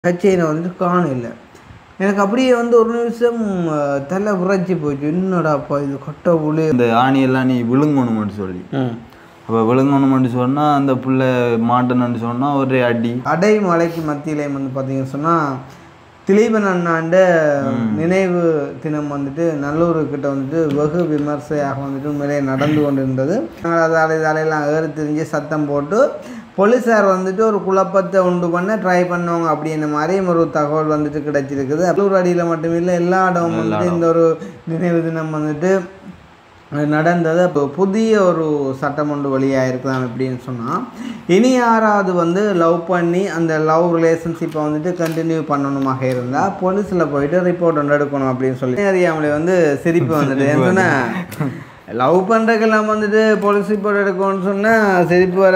கச்சேரியில் வந்துட்டு காணும் இல்லை எனக்கு அப்படியே வந்து ஒரு நிமிஷம் அஹ், தலை உறைச்சி போச்சு என்னடாப்பா இது கொட்டை புளி இந்த ஆணியெல்லாம் நீ விழுங்கணும்னு சொல்லி அப்போ விழுங்கணும்னு சொன்னால் அந்த புள்ள மாட்டணும்னு சொன்னால் ஒரே அடி அடை மலைக்கு மத்தியிலே வந்து பார்த்தீங்கன்னு சொன்னால் திலீபன் அண்ணாண்ட நினைவு தினம் வந்துட்டு நல்லூர் கிட்ட வந்துட்டு வெகு விமர்சையாக வந்துட்டு உண்மையிலே நடந்து கொண்டிருந்தது நாங்கள் அதை அலை அலையெல்லாம் ஏறி திரிஞ்சு சத்தம் போட்டு போலீஸார் வந்துட்டு ஒரு குழப்பத்தை உண்டு பண்ண ட்ரை பண்ணுவாங்க அப்படின்ற மாதிரி ஒரு தகவல் வந்துட்டு கிடைச்சிருக்குது நல்லூர் அடியில் மட்டும் இல்லை எல்லா இடமும் வந்துட்டு இந்த ஒரு நினைவு தினம் வந்துட்டு நடந்தது அப்போ புதிய ஒரு சட்டம் ஒன்று வெளியாக இருக்கலாம் அப்படின்னு சொன்னால் இனி யாராவது வந்து லவ் பண்ணி அந்த லவ் ரிலேஷன்ஷிப்பை வந்துட்டு கண்டினியூ பண்ணணுமாக இருந்தால் போலீஸில் போயிட்டு ரிப்போர்ட் ஒன்று எடுக்கணும் அப்படின்னு சொல்லி அறியாமலே வந்து சிரிப்பு வந்துட்டு ஏன்னு சொன்னால் லவ் பண்ணுறதுக்கெல்லாம் வந்துட்டு போலீஸ் ரிப்போர்ட் எடுக்கணும்னு சொன்னால் சிரிப்பு வர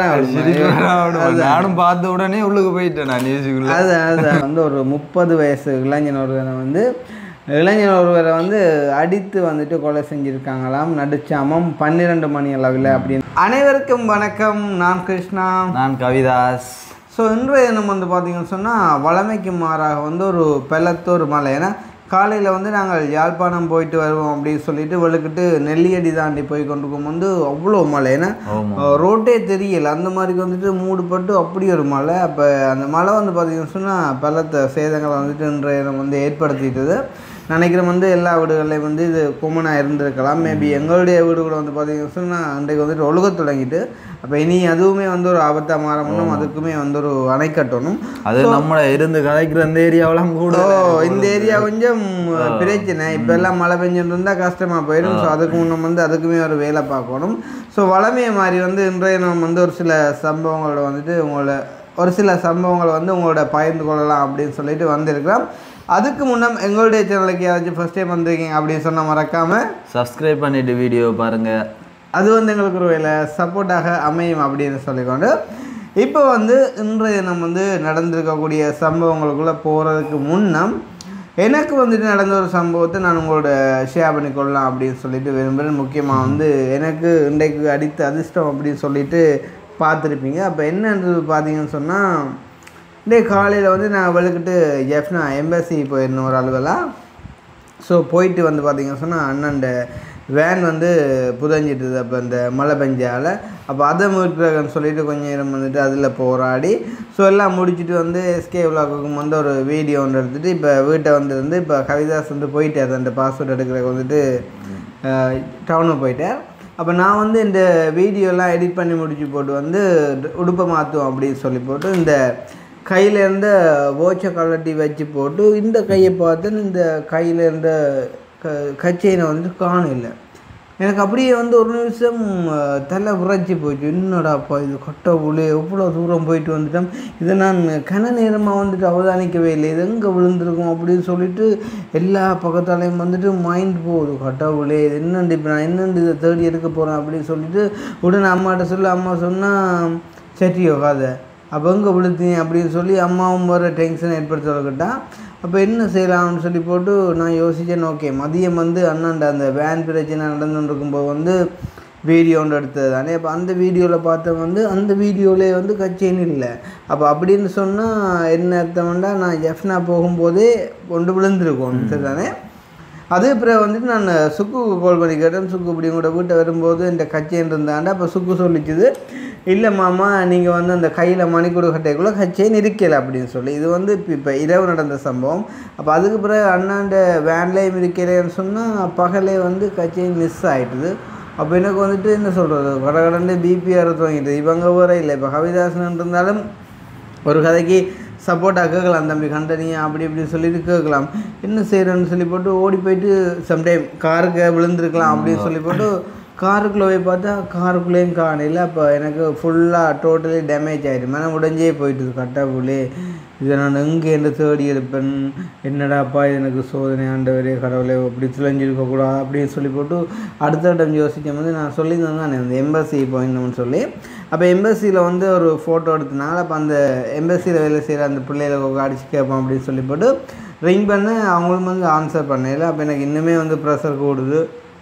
நானும் பார்த்த உடனே உள்ளுக்கு போயிட்டேன் நான் நியூஸுக்குள்ள அது அது வந்து ஒரு முப்பது வயசு இளைஞன் ஒருவரை வந்து இளைஞர் ஒருவரை வந்து அடித்து வந்துட்டு கொலை செஞ்சுருக்காங்களாம் நடிச்சாமம் பன்னிரெண்டு மணி அளவில் அப்படின்னு அனைவருக்கும் வணக்கம் நான் கிருஷ்ணா நான் கவிதாஸ் ஸோ இன்றைய தினம் வந்து பார்த்தீங்கன்னு சொன்னால் வளமைக்கு மாறாக வந்து ஒரு பெலத்தூர் மலை ஏன்னா காலையில் வந்து நாங்கள் யாழ்ப்பாணம் போயிட்டு வருவோம் அப்படின்னு சொல்லிட்டு வெளுக்கிட்டு நெல்லியடி தாண்டி போய் கொண்டு போகும்போது அவ்வளோ மழை ஏன்னா ஆமா. ரோட்டே தெரியல அந்த மாதிரி வந்துட்டு மூடுபட்டு அப்படி ஒரு மழை அப்போ அந்த மழை வந்து பார்த்தீங்கன்னு சொன்னால் பலத்த சேதங்களை வந்துட்டு இன்றைய தினம் வந்து ஏற்படுத்திட்டது நினைக்கிறேன் வந்து எல்லா வீடுகள்லையும் வந்து இது கொமனாக இருந்திருக்கலாம் மேபி எங்களுடைய வீடு கூட வந்து பார்த்தீங்கன்னு சொன்னால் அன்றைக்கு வந்துட்டு ஒழுக தொடங்கிட்டு அப்போ இனி அதுவுமே வந்து ஒரு ஆபத்தாக மாறணும் அதுக்குமே வந்து ஒரு அணை கட்டணும் அது நம்மள இருந்து கதைக்கிற அந்த ஏரியாவெல்லாம் கூட ஓ இந்த ஏரியா கொஞ்சம் பிரச்சனை இப்போ எல்லாம் மழை பெஞ்சுட்டு இருந்தால் கஷ்டமாக போயிடும் ஸோ அதுக்கு முன்ன வந்து அதுக்குமே ஒரு வேலை பார்க்கணும் ஸோ வளமையை மாதிரி வந்து இன்றைய நம்ம வந்து ஒரு சில சம்பவங்களோட வந்துட்டு உங்களோட ஒரு சில சம்பவங்களை வந்து உங்களோட பகிர்ந்து கொள்ளலாம் அப்படின்னு சொல்லிட்டு வந்திருக்கிறோம் அதுக்கு முன்னம் எங்களுடைய சேனலுக்கு யாராச்சும் ஃபஸ்ட் டைம் வந்திருக்கீங்க அப்படின்னு சொன்னால் மறக்காமல் சப்ஸ்கிரைப் பண்ணிட்டு வீடியோ பாருங்க அது வந்து எங்களுக்கு ஒரு வேலை சப்போர்ட்டாக அமையும் அப்படின்னு சொல்லிக்கொண்டு இப்போ வந்து இன்றைய நம்ம வந்து நடந்திருக்கக்கூடிய சம்பவங்களுக்குள்ளே போகிறதுக்கு முன்னம் எனக்கு வந்துட்டு நடந்த ஒரு சம்பவத்தை நான் உங்களோட ஷேர் பண்ணிக்கொள்ளலாம் அப்படின்னு சொல்லிட்டு விரும்புகிறேன் முக்கியமாக வந்து எனக்கு இன்றைக்கு அடித்த அதிர்ஷ்டம் அப்படின்னு சொல்லிட்டு பார்த்துருப்பீங்க அப்போ என்னன்றது பார்த்தீங்கன்னு சொன்னால் டே காலையில் வந்து நான் வெளுக்கிட்டு எஃப்னா எம்பசி போயிருந்தேன் ஒரு அலுவலாக ஸோ போயிட்டு வந்து பார்த்தீங்கன்னு சொன்னால் அண்ணன்ட வேன் வந்து புதஞ்சிட்டுது அப்போ இந்த மழை பெஞ்சால் அப்போ அதை மீட்கிறதுன்னு சொல்லிட்டு கொஞ்சம் நேரம் வந்துட்டு அதில் போராடி ஸோ எல்லாம் முடிச்சுட்டு வந்து எஸ்கே விளாக்குக்கும் வந்து ஒரு வீடியோ ஒன்று எடுத்துகிட்டு இப்போ வீட்டை வந்து வந்து இப்போ கவிதாஸ் வந்து போயிட்டார் அந்த பாஸ்வேர்ட் எடுக்கிறதுக்கு வந்துட்டு டவுனுக்கு போயிட்டார் அப்போ நான் வந்து இந்த வீடியோலாம் எடிட் பண்ணி முடிச்சு போட்டு வந்து உடுப்பை மாற்றுவோம் அப்படின்னு சொல்லி போட்டு இந்த கையில் இருந்த ஓச்சை கலட்டி வச்சு போட்டு இந்த கையை பார்த்து இந்த கையில் இருந்த க கச்சையினை வந்து காணும் இல்லை எனக்கு அப்படியே வந்து ஒரு நிமிஷம் அஹ், தலை உறைச்சி போச்சு என்னடாப்பா இது கொட்டை புளி எவ்வளோ தூரம் போயிட்டு வந்துட்டோம் இதை நான் கன நேரமாக வந்துட்டு அவதானிக்கவே இல்லை இது எங்கே விழுந்திருக்கும் அப்படின்னு சொல்லிட்டு எல்லா பக்கத்தாலையும் வந்துட்டு மைண்ட் போகுது கொட்டை புளி இது என்னண்டு இப்போ நான் என்னண்டு இதை தேடி எடுக்க போகிறேன் அப்படின்னு சொல்லிட்டு உடனே அம்மாட்ட சொல்லி அம்மா சொன்னால் சட்டியோ காதை அப்போ எங்கே விழுத்தீங்க அப்படின்னு சொல்லி அம்மாவும் வர டென்ஷன் ஏற்படுத்த தொடக்கிட்டா அப்போ என்ன செய்யலாம்னு சொல்லி போட்டு நான் யோசித்தேன் ஓகே மதியம் வந்து அண்ணாண்ட அந்த வேன் பிரச்சனை நடந்துட்டு இருக்கும்போது வந்து வீடியோ ஒன்று எடுத்தது தானே அப்போ அந்த வீடியோவில் பார்த்தேன் வந்து அந்த வீடியோவிலே வந்து கச்சேன்னு இல்லை அப்போ அப்படின்னு சொன்னால் என்ன அர்த்தம்னா நான் ஜெஃப்னா போகும்போதே கொண்டு விழுந்திருக்கோம் சரிதானே அது பிறகு வந்துட்டு நான் சுக்குக்கு கால் பண்ணி கேட்டேன் சுக்கு இப்படி கூட வீட்டை வரும்போது இந்த கச்சேன் இருந்தாண்டா அப்போ சுக்கு சொல்லிச்சுது இல்லை மாமா நீங்கள் வந்து அந்த கையில் மணிக்கூடு கட்டைக்குள்ளே கச்சேன் இருக்கல அப்படின்னு சொல்லி இது வந்து இப்போ இப்போ இரவு நடந்த சம்பவம் அப்போ அதுக்கு பிறகு அண்ணாண்ட வேன்லேயும் இருக்கலைன்னு சொன்னால் பகலே வந்து கச்சேன் மிஸ் ஆகிட்டுது அப்போ எனக்கு வந்துட்டு என்ன சொல்கிறது கடகடன்னு பிபிஆர் துவங்கிட்டு இவங்க வர இல்லை இப்போ கவிதாசன் இருந்தாலும் ஒரு கதைக்கு சப்போர்ட்டாக கேட்கலாம் தம்பி கண்டனியா அப்படி இப்படி சொல்லிட்டு கேட்கலாம் என்ன செய்கிறேன்னு சொல்லி போட்டு ஓடி போயிட்டு சம்டைம் காருக்கு விழுந்திருக்கலாம் அப்படின்னு சொல்லி போட்டு காருக்குள்ளே போய் பார்த்தா காருக்குள்ளேயும் காணல அப்போ எனக்கு ஃபுல்லாக டோட்டலி டேமேஜ் ஆகிடும் மனம் உடஞ்சே போயிட்டுது கட்டாப்புள்ளே இதை நான் எங்கே என்று தேடி எடுப்பேன் என்னடாப்பா இது எனக்கு சோதனை ஆண்டவரே கடவுளே அப்படி துளைஞ்சிருக்கக்கூடாது அப்படின்னு சொல்லி போட்டு அடுத்த இடம் யோசிக்கும் போது நான் சொல்லியிருந்தேன் தானே அந்த எம்பசி போயிடணும்னு சொல்லி அப்போ எம்பசியில் வந்து ஒரு ஃபோட்டோ எடுத்தனால அப்போ அந்த எம்பசியில் வேலை செய்கிற அந்த பிள்ளைகளை அடிச்சு கேட்போம் அப்படின்னு சொல்லி போட்டு ரிங் பண்ண அவங்களும் வந்து ஆன்சர் பண்ணல அப்போ எனக்கு இன்னுமே வந்து ப்ரெஷர் கூடுது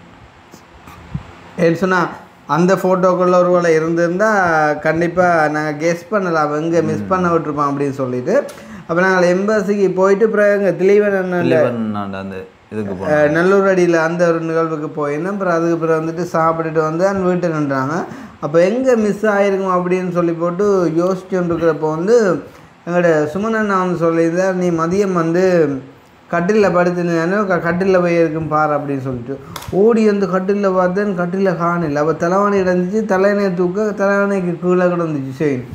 ஏன்னு சொன்னால் அந்த ஃபோட்டோக்குள்ள ஒரு வேலை இருந்திருந்தால் கண்டிப்பாக நாங்கள் கெஸ் பண்ணலாம் எங்கே மிஸ் பண்ண விட்டுருப்போம் அப்படின்னு சொல்லிட்டு அப்போ நாங்கள் எம்பசிக்கு போயிட்டு அப்புறம் எங்கள் திலீவன் திலீவன் அந்த இதுக்கு போனோம் அஹ் நல்லூர் அடியில் அந்த ஒரு நிகழ்வுக்கு போயிருந்தேன் அப்புறம் அதுக்கு பிறகு வந்துட்டு சாப்பிட்டுட்டு வந்து அந்த வீட்டை நின்றாங்க அப்போ எங்கே மிஸ் ஆகிருக்கும் அப்படின்னு சொல்லி போட்டு யோசிச்சுட்டு இருக்கிறப்போ வந்து எங்களோட சுமன் அண்ணா வந்து சொல்லியிருந்தார் நீ மதியம் வந்து கட்டிலில் படுத்துனேன்னு கட்டிலில் போய் இருக்கும் பார் அப்படின்னு சொல்லிட்டு ஓடி வந்து கட்டிலில் பார்த்தேன் கட்டிலில் காணல அப்போ தலைவாணி இருந்துச்சு தலையணை தூக்க தலைவாணிக்கு கீழே கூட இருந்துச்சு செயின்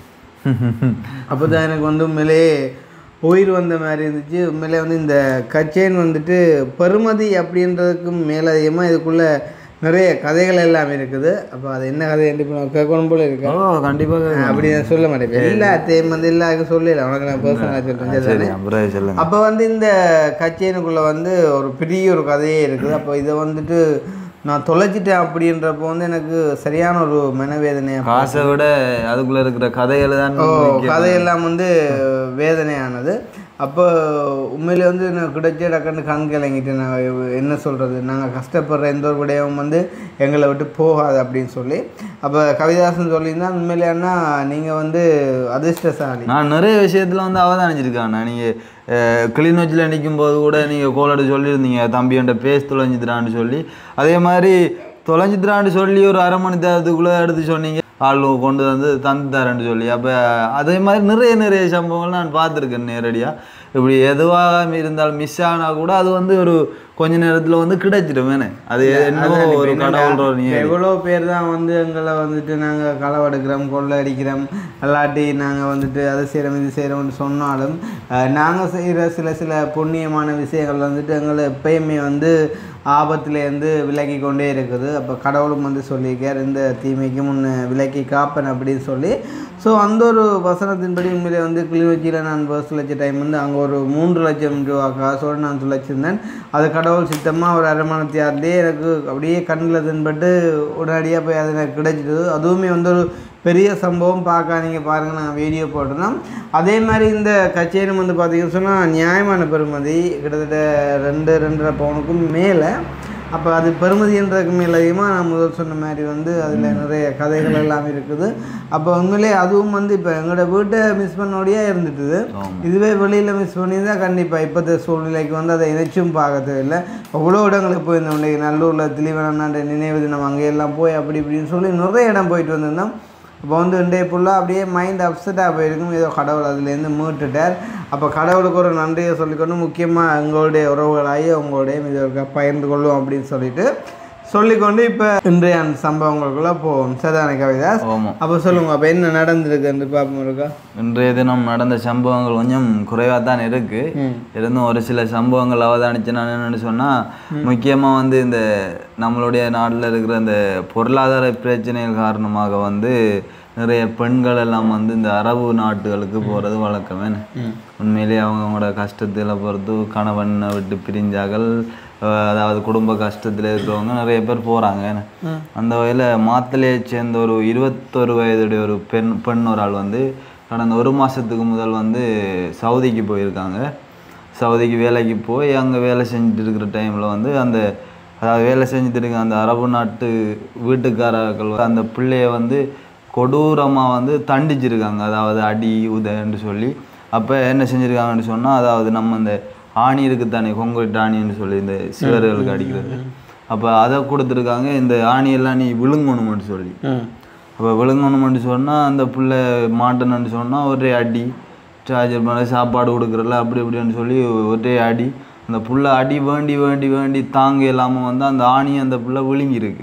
அப்போ தான் எனக்கு வந்து உண்மையிலேயே உயிர் வந்த மாதிரி இருந்துச்சு உண்மையிலே வந்து இந்த கச்சேன் வந்துட்டு பெருமதி அப்படின்றதுக்கு மேலதிகமாக இதுக்குள்ளே நிறைய கதைகள் எல்லாம் இருக்குது அப்போ அது என்ன கதை என்று இப்போ நான் கேட்கணும் போல இருக்கேன் ஓ கண்டிப்பாக அப்படி நான் சொல்ல மாட்டேன் எல்லாத்தையும் வந்து எல்லாருக்கும் சொல்லல உனக்கு நான் பர்சனலாக சொல்கிறேன் சரி அப்புறம் சொல்லுங்க அப்போ வந்து இந்த கச்சேனுக்குள்ளே வந்து ஒரு பெரிய ஒரு கதையே இருக்குது அப்போ இதை வந்துட்டு நான் தொலைச்சிட்டேன் அப்படின்றப்போ வந்து எனக்கு சரியான ஒரு மனவேதனையாக காசை விட அதுக்குள்ள இருக்கிற கதைகள் தான் ஓ கதையெல்லாம் வந்து வேதனையானது அப்போ உண்மையிலே வந்து நான் கிடைச்ச டக்குன்னு கண் கலங்கிட்டு நான் என்ன சொல்கிறது நாங்கள் கஷ்டப்படுற எந்த ஒரு விடயமும் வந்து எங்களை விட்டு போகாது அப்படின்னு சொல்லி அப்போ கவிதாசன் சொல்லியிருந்தா உண்மையிலேன்னா நீங்கள் வந்து அதிர்ஷ்டசாலி நான் நிறைய விஷயத்துல வந்து அவதானிச்சிருக்கேன் நான் நீங்கள் கிளிநொச்சியில் நிற்கும் போது கூட நீங்கள் கோலோட சொல்லியிருந்தீங்க தம்பி என்கிட்ட பேஸ் தொலைஞ்சித்ரான்னு சொல்லி அதே மாதிரி தொலைஞ்சித்ரான்னு சொல்லி ஒரு அரை மணி நேரத்துக்குள்ளே எடுத்து சொன்னீங்க ஆள் கொண்டு வந்து தந்து தரேன்னு சொல்லி அப்போ அதே மாதிரி நிறைய நிறைய சம்பவங்கள் நான் பார்த்துருக்கேன் நேரடியாக இப்படி எதுவாக இருந்தாலும் மிஸ் ஆனால் கூட அது வந்து ஒரு கொஞ்ச நேரத்தில் வந்து கிடைச்சிடும் வேணே அது என்னவோ ஒரு கடவுள் ஒரு நீ எவ்வளோ பேர் தான் வந்து எங்களை வந்துட்டு நாங்கள் களவெடுக்கிறோம் கொள்ளை அடிக்கிறோம் அல்லாட்டி நாங்கள் வந்துட்டு அதை செய்கிறோம் இது செய்கிறோம்னு சொன்னாலும் நாங்கள் செய்கிற சில சில புண்ணியமான விஷயங்கள் வந்துட்டு எங்களை எப்பயுமே வந்து ஆபத்துலேருந்து விலக்கி கொண்டே இருக்குது அப்போ கடவுளும் வந்து சொல்லியிருக்கார் இந்த தீமைக்கு முன்ன விலக்கி காப்பேன் அப்படின்னு சொல்லி ஸோ அந்த ஒரு வசனத்தின்படி உண்மையிலே வந்து கிளிநொச்சியில் நான் பஸ் லட்ச டைம் வந்து அங்கே ஒரு மூன்று லட்சம் ரூபா காசோடு நான் துளைச்சிருந்தேன் அது கடவுள் சித்தமாக ஒரு அரை மணத்தியார்லேயே எனக்கு அப்படியே கண்ணில் தென்பட்டு உடனடியாக போய் அது எனக்கு கிடைச்சிது அதுவுமே வந்து ஒரு பெரிய சம்பவம் பார்க்க நீங்கள் பாருங்கள் நான் வீடியோ போட்டிருந்தோம் அதே மாதிரி இந்த கச்சேரி வந்து பார்த்தீங்கன்னு சொன்னால் நியாயமான பெறுமதி கிட்டத்தட்ட ரெண்டு ரெண்டரை பவுனுக்கும் மேலே அப்போ அது பெருமதின்றதுக்கு மேல் அதிகமாக நான் முதல் சொன்ன மாதிரி வந்து அதில் நிறைய கதைகள் எல்லாம் இருக்குது அப்போ உண்மையிலே அதுவும் வந்து இப்போ எங்களோட வீட்டை மிஸ் பண்ணோடையே இருந்துட்டுது ஆமா. இதுவே வெளியில் மிஸ் பண்ணியிருந்தா கண்டிப்பாக இப்போத்த சூழ்நிலைக்கு வந்து அதை இணைச்சும் பார்க்க தேவையில்லை அவ்வளோ இடங்களுக்கு போயிருந்தோம் இன்னைக்கு நல்லூரில் திலீவனாண்ட நினைவு தினம் அங்கேயெல்லாம் போய் அப்படி இப்படின்னு சொல்லி நிறைய இடம் போயிட்டு வந்திருந்தோம் இப்போ வந்து இன்றைய ஃபுல்லாக அப்படியே மைண்ட் அப்செட்டாக போயிருக்கும் ஏதோ கடவுள் அதுலேருந்து மீட்டுட்டார் அப்போ கடவுளுக்கு ஒரு நன்றியை சொல்லிக்கொண்டு முக்கியமாக எங்களுடைய உறவுகளாகி உங்களுடைய இது ஒரு பகிர்ந்து கொள்வோம் அப்படின்னு சொல்லிட்டு சொல்லிக்கொண்டு இப்போ இன்றைய அந்த சம்பவங்களுக்குள்ளே போவோம் சரிதானே கவிதாஸ் ஆமாம் அப்போ சொல்லுங்க அப்போ என்ன நடந்திருக்குன்னு பார்ப்போம் இருக்கா இன்றைய தினம் நடந்த சம்பவங்கள் கொஞ்சம் குறைவாக தான் இருக்கு இருந்தும் ஒரு சில சம்பவங்கள் அவதானிச்சு நான் என்னன்னு சொன்னால் முக்கியமாக வந்து இந்த நம்மளுடைய நாட்டில் இருக்கிற இந்த பொருளாதார பிரச்சனைகள் காரணமாக வந்து நிறைய பெண்கள் எல்லாம் வந்து இந்த அரபு நாட்டுகளுக்கு போகிறது வழக்கமே உண்மையிலேயே அவங்களோட கஷ்டத்தில் பொறுத்து கணவனை விட்டு பிரிஞ்சார்கள் அஹ் அதாவது குடும்ப கஷ்டத்தில் இருக்கிறவங்க நிறைய பேர் போகிறாங்க அந்த வகையில் மாத்தலையை சேர்ந்த ஒரு இருபத்தொரு வயதுடைய ஒரு பெண் பெண் ஒரு ஆள் வந்து கடந்த ஒரு மாதத்துக்கு முதல் வந்து சவுதிக்கு போயிருக்காங்க சவுதிக்கு வேலைக்கு போய் அங்கே வேலை செஞ்சுட்டு இருக்கிற டைமில் வந்து அந்த அதாவது வேலை செஞ்சுட்டு இருக்க அந்த அரபு நாட்டு வீட்டுக்காரர்கள் வந்து அந்த பிள்ளைய வந்து கொடூரமாக வந்து தண்டிச்சிருக்காங்க அதாவது அடி உதன்னு சொல்லி அப்போ என்ன செஞ்சுருக்காங்கன்னு சொன்னால் அதாவது நம்ம இந்த ஆணி இருக்குது தானே கொங்குட்டு ஆணின்னு சொல்லி இந்த சிவர்களுக்கு அடிக்கிறது அப்போ அதை கொடுத்துருக்காங்க இந்த ஆணியெல்லாம் நீ விழுங்கணும்னு சொல்லி அப்போ விழுங்கணும்னு சொன்னால் அந்த பிள்ளை மாட்டணும்னு சொன்னால் ஒரே அடி சார்ஜர் பண்ண சாப்பாடு கொடுக்குறல அப்படி இப்படின்னு சொல்லி ஒரே அடி அந்த புள்ள அடி வேண்டி வேண்டி வேண்டி தாங்க இல்லாமல் வந்து அந்த ஆணி அந்த புள்ள விழுங்கியிருக்கு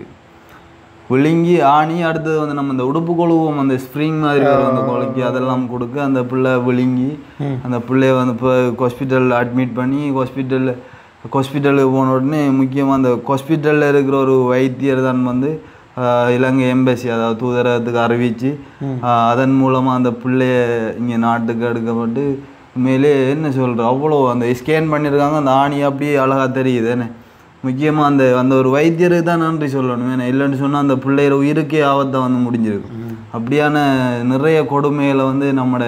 விழுங்கி ஆணி அடுத்தது வந்து நம்ம இந்த உடுப்பு கொழுவோம் அந்த ஸ்ப்ரிங் மாதிரி வரும் அந்த கொலைக்கு அதெல்லாம் கொடுக்க அந்த பிள்ளை விழுங்கி அந்த பிள்ளைய வந்து இப்போ ஹாஸ்பிட்டல் அட்மிட் பண்ணி ஹாஸ்பிட்டலில் ஹாஸ்பிட்டலுக்கு போன உடனே முக்கியமாக அந்த ஹாஸ்பிட்டலில் இருக்கிற ஒரு வைத்தியர் தான் வந்து ஆஹ், இலங்கை எம்பசி அதாவது தூதரகத்துக்கு அறிவித்து அதன் மூலமாக அந்த பிள்ளைய இங்கே நாட்டுக்கு எடுக்கப்பட்டு உண்மையிலே என்ன சொல்கிறோம் அவ்வளோ அந்த ஸ்கேன் பண்ணியிருக்காங்க அந்த ஆணி அப்படியே அழகாக தெரியுது என்ன முக்கியமாக அந்த அந்த ஒரு வைத்தியருக்கு தான் நன்றி சொல்லணும் ஏன்னா இல்லைன்னு சொன்னால் அந்த பிள்ளையோட உயிருக்கே ஆபத்தை வந்து முடிஞ்சிருக்கும் அப்படியான நிறைய கொடுமைகளை வந்து நம்மளோட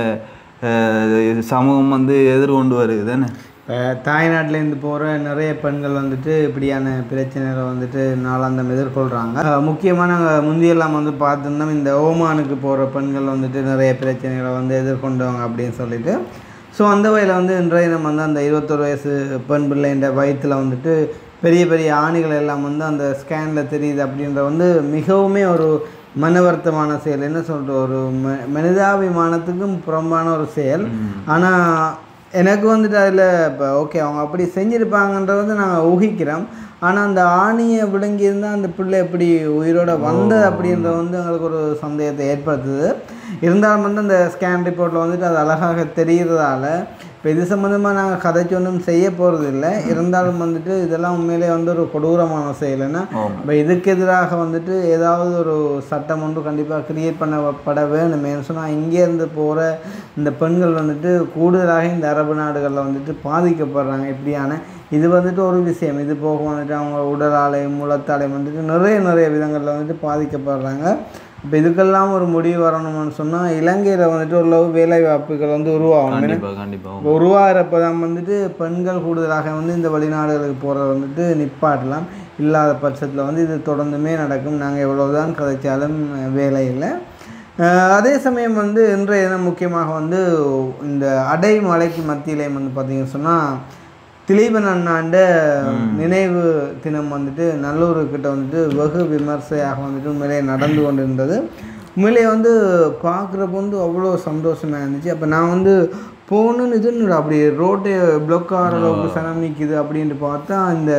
அஹ், சமூகம் வந்து எதிர்கொண்டு வருது தானே இப்போ தாய்நாட்டிலேருந்து போகிற நிறைய பெண்கள் வந்துட்டு இப்படியான பிரச்சனைகளை வந்துட்டு நாளாந்தம் எதிர்கொள்கிறாங்க முக்கியமாக நாங்கள் முந்தியெல்லாம் வந்து பார்த்துருந்தோம் இந்த ஓமானுக்கு போகிற பெண்கள் வந்துட்டு நிறைய பிரச்சனைகளை வந்து எதிர்கொண்டவங்க அப்படின்னு சொல்லிட்டு ஸோ அந்த வகையில் வந்து இன்றைய நம்ம வந்து அந்த இருபத்தொரு வயசு பெண் பிள்ளைன்ற வயிற்றில் வந்துட்டு பெரிய பெரிய ஆணிகள் எல்லாம் வந்து அந்த ஸ்கேனில் தெரியுது அப்படின்ற வந்து மிகவுமே ஒரு மன வருத்தமான செயல் என்ன சொல்கிற ஒரு ம மனிதாபிமானத்துக்கும் புறம்பான ஒரு செயல் ஆனால் எனக்கு வந்துட்டு அதில் இப்போ ஓகே அவங்க அப்படி செஞ்சுருப்பாங்கன்றத வந்து நாங்கள் ஊகிக்கிறோம் ஆனால் அந்த ஆணியை விளங்கியிருந்தால் அந்த பிள்ளை எப்படி உயிரோட வந்தது அப்படின்றது வந்து எங்களுக்கு ஒரு சந்தேகத்தை ஏற்படுத்துது இருந்தாலும் வந்து அந்த ஸ்கேன் ரிப்போர்ட்டில் வந்துட்டு அது அழகாக தெரிகிறதால இப்போ இது சம்மந்தமாக நாங்கள் கதைச்சு ஒன்றும் செய்ய போகிறது இல்லை இருந்தாலும் வந்துட்டு இதெல்லாம் உண்மையிலே வந்து ஒரு கொடூரமான செயல் ஏன்னா இப்போ இதுக்கு எதிராக வந்துட்டு ஏதாவது ஒரு சட்டம் ஒன்று கண்டிப்பாக கிரியேட் பண்ணப்பட வேணுமே சொன்னால் இங்கேருந்து போகிற இந்த பெண்கள் வந்துட்டு கூடுதலாக இந்த அரபு நாடுகளில் வந்துட்டு பாதிக்கப்படுறாங்க இப்படியான இது வந்துட்டு ஒரு விஷயம் இது போக வந்துட்டு அவங்க உடலாலையும் முளத்தாலையும் வந்துட்டு நிறைய நிறைய விதங்களில் வந்துட்டு பாதிக்கப்படுறாங்க இப்போ இதுக்கெல்லாம் ஒரு முடிவு வரணும்னு சொன்னால் இலங்கையில் வந்துட்டு ஓரளவு வேலை வாய்ப்புகள் வந்து உருவாகும் ஏன்னா கண்டிப்பா கண்டிப்பா இப்போ உருவாகிறப்ப தான் வந்துட்டு பெண்கள் கூடுதலாக வந்து இந்த வெளிநாடுகளுக்கு போகிறத வந்துட்டு நிப்பாட்டலாம் இல்லாத பட்சத்தில் வந்து இது தொடர்ந்துமே நடக்கும் நாங்கள் எவ்வளவுதான் கதைச்சாலும் வேலை இல்லை அஹ் அதே சமயம் வந்து இன்றைய தினம் முக்கியமாக வந்து இந்த அடைமலைக்கு மத்தியிலையும் வந்து பார்த்தீங்கன்னு சொன்னால் திலீபன் அண்ணாண்ட நினைவு தினம் வந்துட்டு நல்லூர் கிட்ட வந்துட்டு வெகு விமர்சையாக வந்துட்டு உண்மையிலே நடந்து கொண்டிருந்தது உண்மையிலே வந்து பார்க்குறப்ப வந்து அவ்வளோ சந்தோஷமாக இருந்துச்சு அப்போ நான் வந்து போகணுன்னு இது என்னடா அப்படி ரோட்டை பிளாக் ஆகிற அளவுக்கு சனம் நிற்கிது அப்படின்ட்டு பார்த்தா இந்த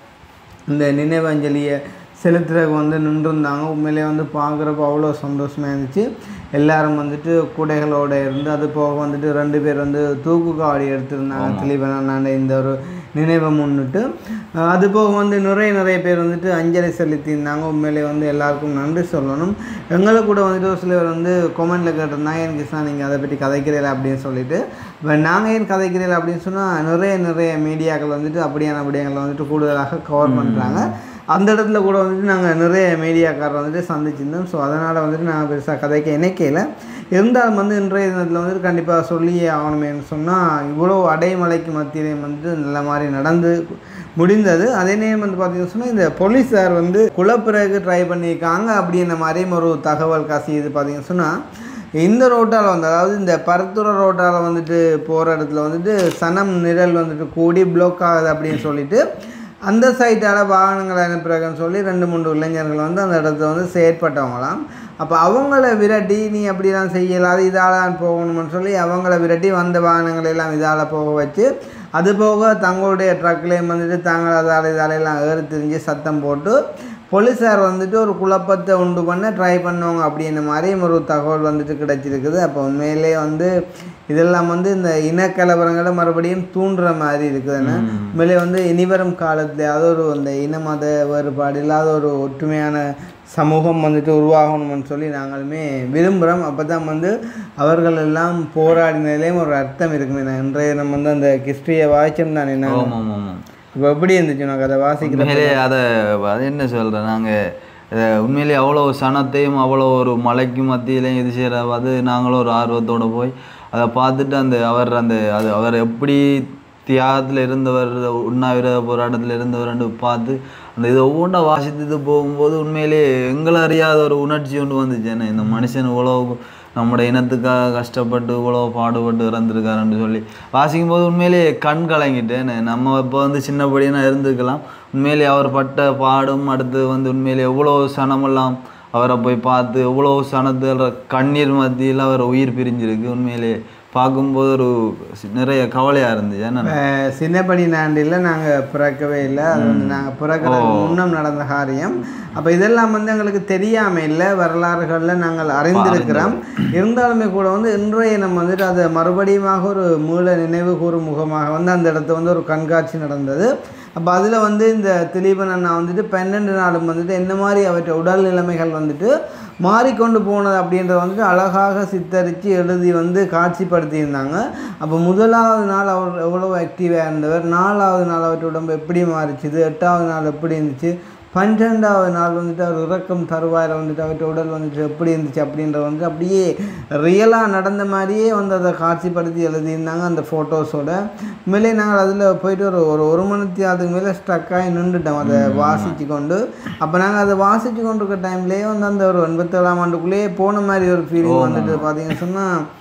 இந்த நினைவஞ்சலியை செலுத்துறதுக்கு வந்து நின்றுருந்தாங்க உண்மையிலே வந்து பார்க்குறப்ப அவ்வளோ சந்தோஷமாக இருந்துச்சு எல்லாரும் வந்துட்டு கூடைகளோட இருந்து அது போக வந்துட்டு ரெண்டு பேர் வந்து தூக்கு காவடி எடுத்திருந்தாங்க திலீபன் அண்ணாண்ட இந்த ஒரு நினைவை முன்னிட்டு அஹ் அது போக வந்து நிறைய நிறைய பேர் வந்துட்டு அஞ்சலி செலுத்தியிருந்தாங்க உண்மையிலே வந்து எல்லாருக்கும் நன்றி சொல்லணும் எங்களுக்கு கூட வந்துட்டு ஒரு சிலர் வந்து கொமெண்டில் கேட்டிருந்தாங்க எனக்கு கிருஷ்ணா நீங்கள் அதை பற்றி கதைக்கிறீங்களா அப்படின்னு சொல்லிட்டு இப்போ நாங்கள் ஏன் கதைக்கிறீங்களா அப்படின்னு சொன்னால் நிறைய நிறைய மீடியாக்கள் வந்துட்டு அப்படியான விடயங்களை வந்துட்டு கூடுதலாக கவர் பண்ணுறாங்க அந்த இடத்துல கூட வந்துட்டு நாங்கள் நிறைய மீடியாக்காரர் வந்துட்டு சந்திச்சிருந்தோம் ஸோ அதனால் வந்துட்டு நாங்கள் பெருசாக கதைக்க இணைக்கையில் இருந்தாலும் வந்து இன்றைய தினத்தில் வந்துட்டு கண்டிப்பாக சொல்லியே ஆகணுமேன்னு சொன்னால் இவ்வளோ அடைமலைக்கு மத்தியிலையும் வந்துட்டு நல்ல மாதிரி நடந்து முடிந்தது அதே நேரம் வந்து பார்த்தீங்கன்னு சொன்னால் இந்த போலீஸார் வந்து குலப்பிறகு ட்ரை பண்ணியிருக்காங்க அப்படின்ற மாதிரியும் ஒரு தகவல் கசியுது பார்த்தீங்கன்னு சொன்னால் இந்த ரோட்டால் வந்து அதாவது இந்த பரத்துறை ரோட்டால் வந்துட்டு போகிற இடத்துல வந்துட்டு சனம் நிழல் வந்துட்டு கூடி பிளாக் ஆகுது அப்படின்னு சொல்லிட்டு அந்த சைட்டால் வாகனங்கள் அனுப்புறாங்கன்னு சொல்லி ரெண்டு மூணு இளைஞர்கள் வந்து அந்த இடத்துல வந்து செயற்பட்டவங்களாம் அப்போ அவங்கள விரட்டி நீ அப்படிலாம் செய்யலாது இதால் தான் போகணும்னு சொல்லி அவங்கள விரட்டி வந்த வாகனங்களை எல்லாம் இதால் போக வச்சு அது போக தங்களுடைய ட்ரக்லேயும் வந்துட்டு தாங்கள் அதால் இதால எல்லாம் ஏறி திரிஞ்சு சத்தம் போட்டு போலீஸார் வந்துட்டு ஒரு குழப்பத்தை உண்டு பண்ண ட்ரை பண்ணுவாங்க அப்படின்ற மாதிரி ஒரு தகவல் வந்துட்டு கிடைச்சிருக்குது அப்போ உண்மையிலே வந்து இதெல்லாம் வந்து இந்த இனக்கலவரங்களை மறுபடியும் தூண்டுற மாதிரி இருக்குதுன்னு உண்மையிலே வந்து இனிவரும் காலத்துலையாவது ஒரு இந்த இன மத வேறுபாடு இல்லாத ஒரு ஒற்றுமையான சமூகம் வந்துட்டு உருவாகணும்னு சொல்லி நாங்களுமே விரும்புகிறோம் அப்போ தான் வந்து அவர்கள் எல்லாம் போராடினதுலேயும் ஒரு அர்த்தம் இருக்குமே நான் இன்றைய நம்ம வந்து அந்த கிறிஸ்டியை வாய்ச்சோம் தானே நான் ஆமாம் ஆமாம் ஆமாம் இப்போ எப்படி இருந்துச்சு உனக்கு அதை வாசிக்கிற உண்மையிலே அதை அது என்ன சொல்கிறேன் நாங்கள் உண்மையிலேயே அவ்வளோ சனத்தையும் அவ்வளோ ஒரு மலைக்கு மத்தியிலையும் இது செய்கிற அது நாங்களும் ஒரு ஆர்வத்தோடு போய் அதை பார்த்துட்டு அந்த அவர் அந்த அது அவர் எப்படி தியாகத்தில் இருந்தவர் உண்ணாவிரத போராட்டத்தில் இருந்தவர்னு பார்த்து அந்த இதை ஒவ்வொன்றா வாசித்துட்டு போகும்போது உண்மையிலே எங்களை அறியாத ஒரு உணர்ச்சி ஒன்று வந்துச்சு என்ன இந்த மனுஷன் இவ்வளோ நம்முடைய இனத்துக்காக கஷ்டப்பட்டு இவ்வளோ பாடுபட்டு இறந்துருக்காருன்னு சொல்லி வாசிக்கும் போது உண்மையிலேயே கண் கலங்கிட்டேன் நம்ம இப்போ வந்து சின்னபடியாக இருந்திருக்கலாம் உண்மையிலேயே அவர் பட்ட பாடும் அடுத்து வந்து உண்மையிலேயே எவ்வளோ சனமெல்லாம் அவரை போய் பார்த்து எவ்வளோ சனத்தில் கண்ணீர் மத்தியில் அவர் உயிர் பிரிஞ்சிருக்கு உண்மையிலேயே பார்க்கும்போது ஒரு சி- நிறைய கவலையாக இருந்துச்சு ஏன்னா அஹ் சின்னப்படி நாண்டில் நாங்கள் பிறக்கவே இல்லை அது வந்து நாங்கள் பிறக்கிறதுக்கு முன்னம் நடந்த காரியம் அப்போ இதெல்லாம் வந்து எங்களுக்கு தெரியாம இல்லை வரலாறுகளில் நாங்கள் அறிந்திருக்கிறோம் இருந்தாலுமே கூட வந்து இன்றைய நம்ம வந்துட்டு அதை மறுபடியுமாக ஒரு மூல நினைவு கூறும் முகமாக வந்து அந்த இடத்துல வந்து ஒரு கண்காட்சி நடந்தது அப்போ அதில் வந்து இந்த திலீபன் அண்ணா வந்துட்டு பன்னெண்டு நாளும் வந்துட்டு என்ன மாதிரி அவற்றை உடல் நிலைமைகள் வந்துட்டு மாறிக்கொண்டு போனது அப்படின்றத வந்துட்டு அழகாக சித்தரித்து எழுதி வந்து காட்சிப்படுத்தியிருந்தாங்க அப்போ முதலாவது நாள் அவர் எவ்வளோ ஆக்டிவாக இருந்தவர் நாலாவது நாள் அவற்றை உடம்பு எப்படி மாறிச்சுது எட்டாவது நாள் எப்படி இருந்துச்சு பன்னிரெண்டாவது நாள் வந்துட்டு அவர் இறக்கும் தருவாயில் வந்துட்டு அவர்கிட்ட உடல் வந்துட்டு எப்படி இருந்துச்சு அப்படின்ற வந்து அப்படியே ரியலாக நடந்த மாதிரியே வந்து அதை காட்சிப்படுத்தி எழுதியிருந்தாங்க அந்த ஃபோட்டோஸோட உண்மையிலே நாங்கள் அதில் போயிட்டு ஒரு ஒரு ஒரு மணித்தி அதுக்கு மேலே ஸ்ட்ரக்காகி நின்றுட்டோம் அதை வாசித்து கொண்டு அப்போ நாங்கள் அதை வாசித்து கொண்டு இருக்க டைம்லேயே வந்து அந்த ஒரு எண்பத்தேழாம் ஆண்டுக்குள்ளேயே போன மாதிரி ஒரு ஃபீலிங் வந்துட்டு பார்த்தீங்கன்னு சொன்னால்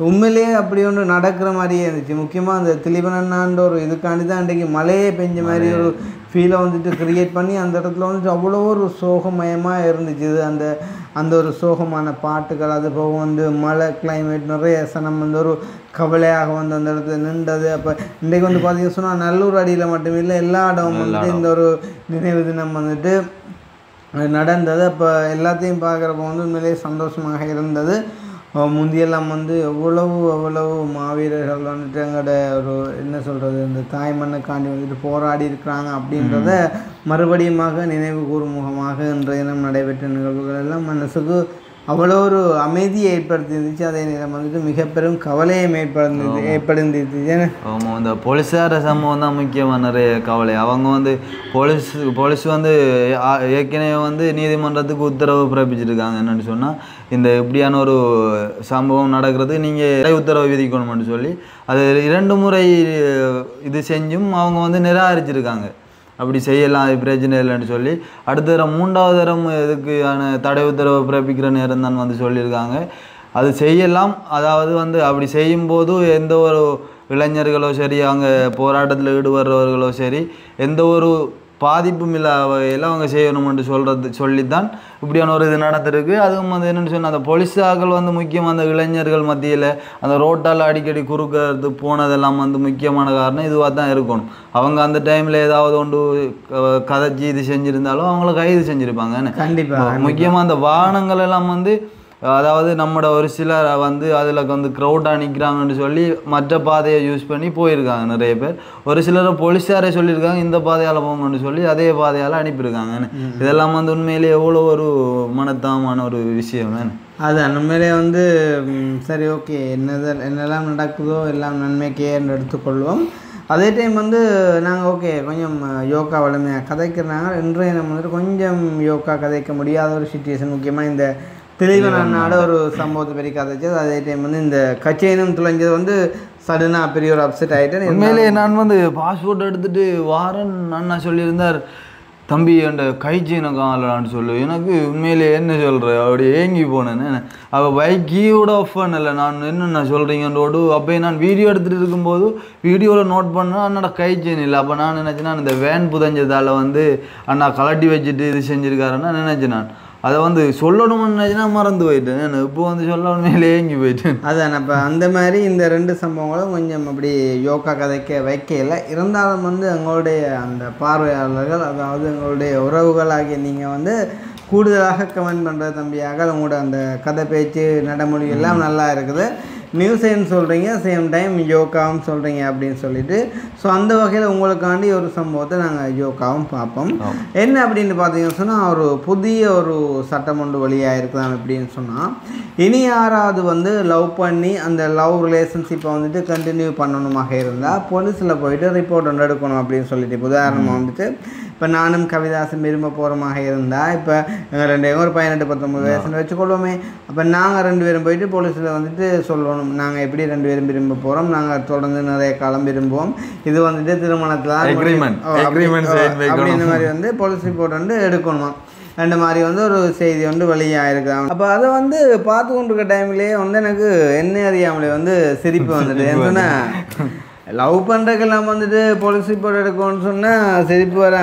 உண்மையிலேயே அப்படி ஒன்று நடக்கிற மாதிரியே இருந்துச்சு முக்கியமாக அந்த திலீபனண்ணான்ற ஒரு இதுக்காண்டி தான் இன்றைக்கு மழையே பெஞ்ச மாதிரி ஒரு ஃபீலை வந்துட்டு கிரியேட் பண்ணி அந்த இடத்துல வந்துட்டு அவ்வளோ ஒரு சோகமயமாக இருந்துச்சு இது அந்த அந்த ஒரு சோகமான பாட்டுகள் அது போக வந்து மழை கிளைமேட் நிறைய சனம் வந்து ஒரு கவலையாக வந்து அந்த இடத்துல நின்றது அப்போ இன்றைக்கு வந்து பார்த்தீங்கன்னா சொன்னால் நல்லூர் அடியில் மட்டுமில்லை எல்லா இடமும் வந்துட்டு இந்த ஒரு நினைவு தினம் வந்துட்டு நடந்தது அப்போ எல்லாத்தையும் பார்க்குறப்ப வந்து உண்மையிலேயே சந்தோஷமாக இருந்தது அஹ் முந்தியெல்லாம் வந்து எவ்வளவு எவ்வளவு மாவீரர்கள் வந்துட்டு எங்களோட ஒரு என்ன சொல்கிறது இந்த தாய் மண்ணுக்காண்டி வந்துட்டு போராடி இருக்கிறாங்க அப்படின்றத மறுபடியுமாக நினைவு கூறும் முகமாக இன்றைய தினம் நடைபெற்ற நிகழ்வுகள் எல்லாம் மனசுக்கு அவ்வளோ ஒரு அமைதியை ஏற்படுத்தி இருந்துச்சு அதே நேரம் வந்துட்டு மிக பெரும் கவலையை ஏற்படுத்தி ஏற்படுத்திருந்துச்சு ஏன்னா ஆமாம் இந்த போலீஸார சம்பவம் தான் முக்கியமாக நிறைய கவலை அவங்க வந்து போலீஸ் போலீஸ் வந்து ஆ- ஏற்கனவே வந்து நீதிமன்றத்துக்கு உத்தரவு பிறப்பிச்சிருக்காங்க என்னன்னு சொன்னால் இந்த இப்படியான ஒரு சம்பவம் நடக்கிறதுக்கு நீங்கள் உத்தரவு விதிக்கணும்னு சொல்லி அது இரண்டு முறை இது செஞ்சும் அவங்க வந்து நிராகரிச்சிருக்காங்க அப்படி செய்யலாம் அது பிரச்சனை இல்லைன்னு சொல்லி அடுத்த தரம் மூன்றாவது தரம் இதுக்கான தடை உத்தரவு பிறப்பிக்கிற நேரம் தான் வந்து சொல்லியிருக்காங்க அது செய்யலாம் அதாவது வந்து அப்படி செய்யும்போது எந்த ஒரு இளைஞர்களோ சரி அங்கே போராட்டத்தில் ஈடுபடுறவர்களோ சரி எந்த ஒரு பாதிப்பும் இல்லாத வகையில் அவங்க செய்யணும்னு சொல்கிறது சொல்லித்தான் இப்படியான ஒரு இது நடந்திருக்கு அதுவும் வந்து என்னென்னு சொன்னால் அந்த போலீஸாக்கள் வந்து முக்கியமாக அந்த இளைஞர்கள் மத்தியில் அந்த ரோட்டால் அடிக்கடி குறுக்கிறது போனதெல்லாம் வந்து முக்கியமான காரணம் இதுவாக தான் இருக்கணும் அவங்க அந்த டைமில் ஏதாவது ஒன்று க- கதைச்சி இது செஞ்சுருந்தாலும் அவங்கள கைது செஞ்சுருப்பாங்க என்ன கண்டிப்பாக முக்கியமாக அந்த வாகனங்கள் எல்லாம் வந்து அதாவது நம்மட ஒரு சிலர் வந்து அதில் வந்து க்ரௌடாக நிற்கிறாங்கன்னு சொல்லி மற்ற பாதையை யூஸ் பண்ணி போயிருக்காங்க நிறைய பேர் ஒரு சிலர் போலீஸாரே சொல்லியிருக்காங்க இந்த பாதையால் போங்கன்னு சொல்லி அதே பாதையால் அனுப்பியிருக்காங்க இதெல்லாம் வந்து உண்மையிலேயே எவ்வளோ ஒரு மனத்தாமான ஒரு விஷயம் வேணும் அதான் உண்மையிலே வந்து ம், சரி ஓகே என்னது என்னெல்லாம் நடக்குதோ எல்லாம் நன்மைக்கே என்று எடுத்துக்கொள்வோம் அதே டைம் வந்து நாங்கள் ஓகே கொஞ்சம் யோகா வலிமையாக கதைக்கிறாங்க இன்றைய நம்ம வந்துட்டு கொஞ்சம் யோகா கதைக்க முடியாத ஒரு சுச்சுவேஷன் முக்கியமாக இந்த தெளிவன் அண்ணாட ஒரு சம்பவத்தை பெரிய கதைச்சது அதே டைம் வந்து இந்த கச்சேனும் துளைஞ்சது வந்து சடனாக பெரிய ஒரு அப்செட் ஆகிட்டு உண்மையிலேயே நான் வந்து பாஸ்போர்ட் எடுத்துட்டு வாரன் அண்ணா சொல்லியிருந்தார் தம்பி என் கை செயினை காணலான்னு சொல்லு எனக்கு உண்மையிலே என்ன சொல்கிற அப்படி ஏங்கி போனேன்னு அவள் பைக் கீயோட ஆஃப் பண்ணலை நான் என்னென்ன சொல்கிறீங்கன்றோடு அப்போ நான் வீடியோ எடுத்துகிட்டு இருக்கும்போது வீடியோவில் நோட் பண்ணேன் அண்ணா கை செயின் இல்லை அப்போ நான் நினச்சேன்னா இந்த வேன் புதஞ்சதால் வந்து அண்ணா கலட்டி வச்சுட்டு இது செஞ்சுருக்காருன்னா நினச்சேன் நான் அதை வந்து சொல்லணும்னு நினச்சினா மறந்து போயிட்டேன் நான் இப்போ வந்து சொல்ல உண்மையிலே ஏங்கி போயிட்டேன் அதான் அப்போ அந்த மாதிரி இந்த ரெண்டு சம்பவங்களும் கொஞ்சம் அப்படி யோகா கதைக்க வைக்கல இருந்தாலும் வந்து எங்களுடைய அந்த பார்வையாளர்கள் அதாவது எங்களுடைய உறவுகளாகிய நீங்கள் வந்து கூடுதலாக கமெண்ட் பண்ணுறது தம்பியாக உங்களோட அந்த கதை பேச்சு நடைமொழி எல்லாம் நல்லா இருக்குது நியூஸைன்னு சொல்கிறீங்க சேம் டைம் யோகாவும் சொல்கிறீங்க அப்படின்னு சொல்லிட்டு ஸோ அந்த வகையில் உங்களுக்காண்டி ஒரு சம்பவத்தை நாங்கள் யோகாவும் பார்ப்போம் என்ன அப்படின்னு பார்த்தீங்கன்னு சொன்னால் ஒரு புதிய ஒரு சட்டம் ஒன்று வெளியாக இருக்கலாம் அப்படின்னு சொன்னால் இனி யாராவது வந்து லவ் பண்ணி அந்த லவ் ரிலேஷன்ஷிப்பை வந்துட்டு கண்டினியூ பண்ணணுமாக இருந்தால் போலீஸில் போயிட்டு ரிப்போர்ட் ஒன்று எடுக்கணும் அப்படின்னு சொல்லிட்டு இப்போ உதாரணமாக வந்துட்டு இப்போ நானும் கவிதாசும் விரும்ப போகிறமாக இருந்தால் இப்போ எங்கள் ரெண்டு பேரும் ஒரு பதினெட்டு பத்தொம்பது வயசுன்னு வச்சுக்கொள்வோமே அப்போ நாங்கள் ரெண்டு பேரும் போயிட்டு போலீஸில் வந்துட்டு சொல்லணும் நாங்கள் எப்படி ரெண்டு பேரும் விரும்ப போகிறோம் நாங்கள் தொடர்ந்து நிறைய காலம் விரும்புவோம் இது வந்துட்டு திருமணத்தில் Agreement. ஓ, அப்படி- Agreement ஓ, sign வைக்கணும். அப்படின்ற மாதிரி வந்து போலீஸ் ரிப்போர்ட் வந்து எடுக்கணுமா ரெண்டு மாதிரி வந்து ஒரு செய்தி வந்து வெளியாகிருக்கு அப்போ அதை வந்து பார்த்து கொண்டிருக்க டைம்லேயே வந்து எனக்கு என்ன அறியாமலே வந்து சிரிப்பு வந்துட்டு ஏன்னு சொன்னால் லவ் பண்ணுறதுக்கெல்லாம் வந்துட்டு போலீஸ் ரிப்போர்ட் எடுக்கணும்னு சொன்னால் சிரிப்பு வர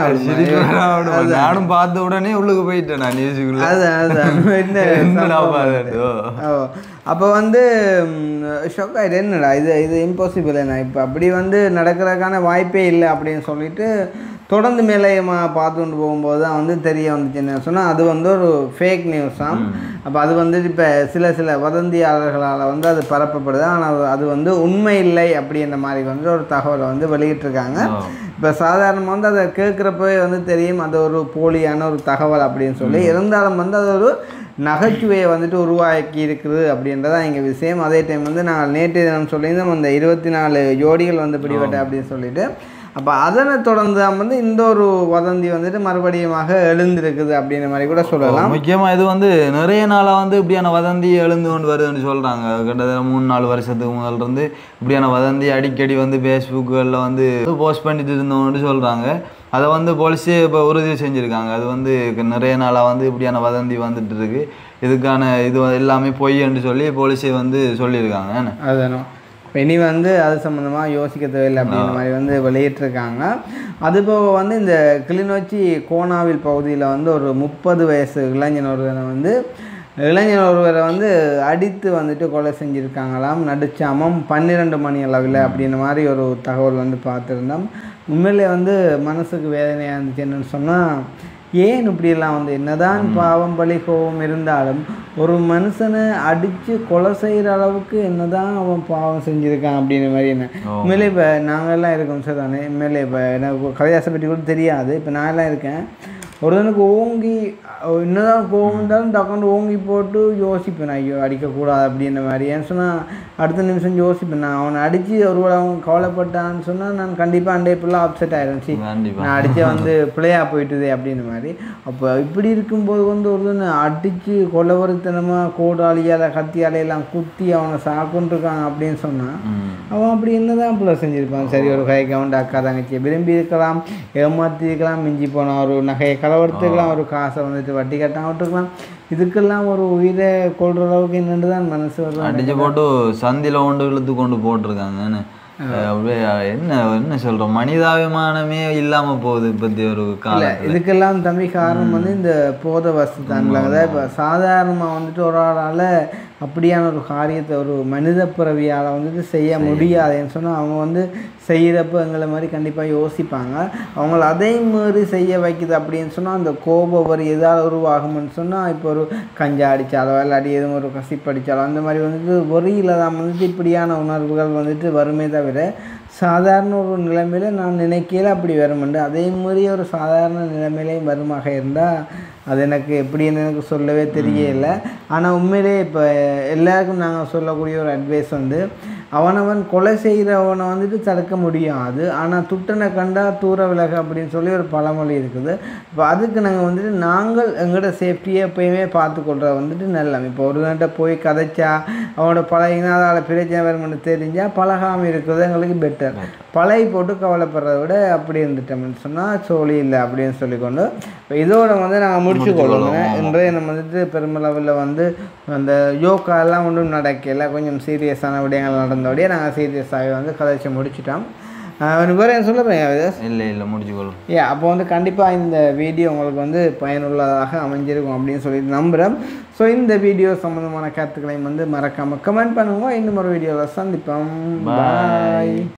நானும் பார்த்த உடனே உள்ளுக்கு போயிட்டேன் நான் நியூஸுக்குள்ள அதான் அதான் என்ன என்னடா சம்பவம் பாருங்க. வந்துட்டு. ஓ அப்போ வந்து ஷாக் ஆகிட்டு என்னடா இது இது இம்பாசிபிள் என்ன இப்போ அப்படி வந்து நடக்கிறதுக்கான வாய்ப்பே இல்லை அப்படின்னு சொல்லிட்டு தொடர்ந்து மேலையமாக பார்த்து கொண்டு போகும்போது தான் வந்து தெரிய வந்துச்சு என்ன சொன்னால் அது வந்து ஒரு ஃபேக் நியூஸ் தான் அப்போ அது வந்து இப்போ சில சில வதந்தியாளர்களால் வந்து அது பரப்பப்படுது ஆனால் அது வந்து உண்மை இல்லை அப்படின்ற மாதிரி வந்து ஒரு தகவலை வந்து வெளியிட்டிருக்காங்க ஆ. இப்போ சாதாரணமாக வந்து அதை கேட்குறப்பவே வந்து தெரியும் அது ஒரு போலியான ஒரு தகவல் அப்படின்னு சொல்லி இருந்தாலும் வந்து அது ஒரு நகைச்சுவையை வந்துட்டு உருவாக்கி இருக்குது அப்படின்றதான் எங்கள் விஷயம் அதே டைம் வந்து நான் நேற்று தினம் சொல்லியிருந்தோம் அந்த இருபத்தி நாலு ஜோடிகள் வந்து பிடிபட்ட அப்படின்னு சொல்லிட்டு அப்போ அதனை தொடர்ந்து தான் வந்து இந்த ஒரு வதந்தி வந்துட்டு மறுபடியுமாக எழுந்திருக்குது அப்படின்ற மாதிரி கூட சொல்லலாம் முக்கியமா இது வந்து நிறைய நாளா வந்து இப்படியான வதந்தி எழுந்து கொண்டு வருதுன்னு சொல்றாங்க கிட்டத்தட்ட மூணு நாலு வருஷத்துக்கு முதல்ல இருந்து இப்படியான வதந்தி அடிக்கடி வந்து ஃபேஸ்புக்குகளில் வந்து போஸ்ட் பண்ணிட்டு இருந்தோம்னு சொல்றாங்க அதை வந்து போலீஸே இப்போ உறுதி செஞ்சுருக்காங்க அது வந்து நிறைய நாளாக வந்து இப்படியான வதந்தி வந்துட்டு இருக்கு இதுக்கான இது எல்லாமே பொய்ன்னு சொல்லி போலீஸே வந்து சொல்லியிருக்காங்க என்ன? அதுதானோ இப்போ இனி வந்து அது சம்மந்தமாக யோசிக்க தேவையில்லை அப்படின்ற மாதிரி வந்து வெளியிட்டிருக்காங்க அது போக வந்து இந்த கிளிநொச்சி கோனாவில் பகுதியில் வந்து ஒரு முப்பது வயசு இளைஞன் ஒருவரை வந்து இளைஞன் ஒருவரை வந்து அடித்து வந்துட்டு கொலை செஞ்சுருக்காங்களாம் நடுச்சாமம் பன்னிரெண்டு மணி அளவில் அப்படின்ற மாதிரி ஒரு தகவல் வந்து பார்த்துருந்தோம் உண்மையிலே வந்து மனசுக்கு வேதனையாக இருந்துச்சு என்னன்னு சொன்னால் ஏன் இப்படியெல்லாம் வந்து என்னதான் பாவம் பழி கோபம் இருந்தாலும் ஒரு மனுஷனை அடித்து கொலை செய்கிற அளவுக்கு என்னதான் அவன் பாவம் செஞ்சுருக்கான் அப்படின்ற மாதிரி என்ன உண்மையிலே இப்போ நாங்கள்லாம் இருக்கோம் சார் தானே உண்மையிலே இப்போ எனக்கு கவிதாசை பற்றி கூட தெரியாது இப்போ நான் எல்லாம் இருக்கேன் ஒருத்தனுக்கு ஓங்கி அஹ் என்னதான் கோவம் இருந்தாலும் டக்குன்னு ஓங்கி போட்டு யோசிப்பேன் ஐயோ அடிக்கக்கூடாது அப்படின்ற மாதிரி ஏன்னு சொன்னால் அடுத்த நிமிஷம் யோசிப்பேன் நான் அவனை அடித்து ஒருவேளை அவன் கவலைப்பட்டான்னு சொன்னால் நான் கண்டிப்பாக அண்டே ஃபுல்லாக அப்செட் ஆயிடும் சி கண்டிப்பா நான் அடிச்ச வந்து பிள்ளையா போயிட்டுதே அப்படின்ற மாதிரி அப்போ இப்படி இருக்கும்போது வந்து ஒருத்தன் அடித்து கொலவரித்தனமாக கோடாலியால் கத்தியால எல்லாம் குத்தி அவனை சாக்குன்ட்ருக்காங்க அப்படின்னு சொன்னால் ம். அவன் அப்படி என்னதான் பிள்ளை செஞ்சுருப்பான் சரி ஒரு கை கவுண்ட் அக்கா தங்கச்சியை விரும்பி இருக்கலாம் ஏமாற்றி இருக்கலாம் மிஞ்சி போன ஒரு நகையை கலவரத்துக்கலாம் ஒரு காசை வந்துட்டு வட்டி கட்டாம விட்டுருக்கலாம் இதுக்கெல்லாம் ஒரு உயிரை கொள்ற அளவுக்கு என்னென்று தான் மனசு வரும் அடிச்சு போட்டு சந்தில கொண்டு இழுத்து கொண்டு போட்டிருக்காங்க என்ன? அப்படியே என்ன என்ன சொல்றோம் மனிதாபிமானமே இல்லாம போகுது இப்பத்தி ஒரு காலம் இதுக்கெல்லாம் தம்பி காரணம் வந்து இந்த போத வசதி தான் அதாவது இப்போ சாதாரணமாக வந்துட்டு ஒரு ஆளால் அப்படியான ஒரு காரியத்தை ஒரு மனித பிறவியால் வந்துட்டு செய்ய முடியாதுன்னு சொன்னால் அவங்க வந்து செய்கிறப்ப எங்களை மாதிரி கண்டிப்பாக யோசிப்பாங்க அவங்கள அதே மாதிரி செய்ய வைக்குது அப்படின்னு சொன்னால் அந்த கோபம் ஒரு எதாவது உருவாகும்னு சொன்னால் இப்போ ஒரு கஞ்சா அடித்தாலோ இல்லாட்டி எதுவும் ஒரு கசிப்பு அடித்தாலோ அந்த மாதிரி வந்துட்டு ஒரியில் தான் வந்துட்டு இப்படியான உணர்வுகள் வந்துட்டு வருமே தவிர சாதாரண ஒரு நிலைமையில நான் நினைக்கல அப்படி வருமெண்டு அதே மாதிரி ஒரு சாதாரண நிலைமையிலையும் வருமாக இருந்தால் அது எனக்கு எப்படின்னு எனக்கு சொல்லவே தெரியல ஆனால் உண்மையிலே இப்போ எல்லாருக்கும் நாங்கள் சொல்லக்கூடிய ஒரு அட்வைஸ் வந்து அவனவன் கொலை செய்கிறவனை வந்துட்டு தடுக்க முடியாது ஆனால் துட்டனை கண்டா தூர விலக அப்படின்னு சொல்லி ஒரு பழமொழி இருக்குது இப்போ அதுக்கு நாங்கள் வந்துட்டு நாங்கள் எங்களோட சேஃப்டியை எப்பயுமே பார்த்துக்கொள்கிற வந்துட்டு நல்ல இப்போ ஒருவன்கிட்ட போய் கதைச்சா அவனோட பழகினா அதால் பிரச்சனை வரும்னு தெரிஞ்சால் பழகாமல் இருக்கிறது எங்களுக்கு பெட்டர் பழகி போட்டு கவலைப்படுறத விட அப்படி இருந்துட்டோம்னு சொன்னால் சோழி இல்லை அப்படின்னு சொல்லிக்கொண்டு இப்போ இதோட வந்து நாங்கள் முடிச்சு கொள்ளுங்க இன்றைய நம்ம வந்துட்டு பெருமளவில் வந்து அந்த யோகா எல்லாம் ஒன்றும் நடக்கல கொஞ்சம் சீரியஸான விடயங்கள் நடந்தபடியே நாங்கள் சீரியஸாகவே வந்து கதைச்சு முடிச்சிட்டோம் எனக்கு வேறு என்ன சொல்ல போறேன் இல்ல இல்ல முடிச்சுக்கொள்ளும் ஏ அப்போ வந்து கண்டிப்பாக இந்த வீடியோ உங்களுக்கு வந்து பயனுள்ளதாக அமைஞ்சிருக்கும் அப்படின்னு சொல்லிட்டு நம்புகிறேன் ஸோ இந்த வீடியோ சம்மந்தமான கருத்துக்களையும் வந்து மறக்காமல் கமெண்ட் பண்ணுங்க இன்னும் ஒரு வீடியோவில் சந்திப்போம் பாய்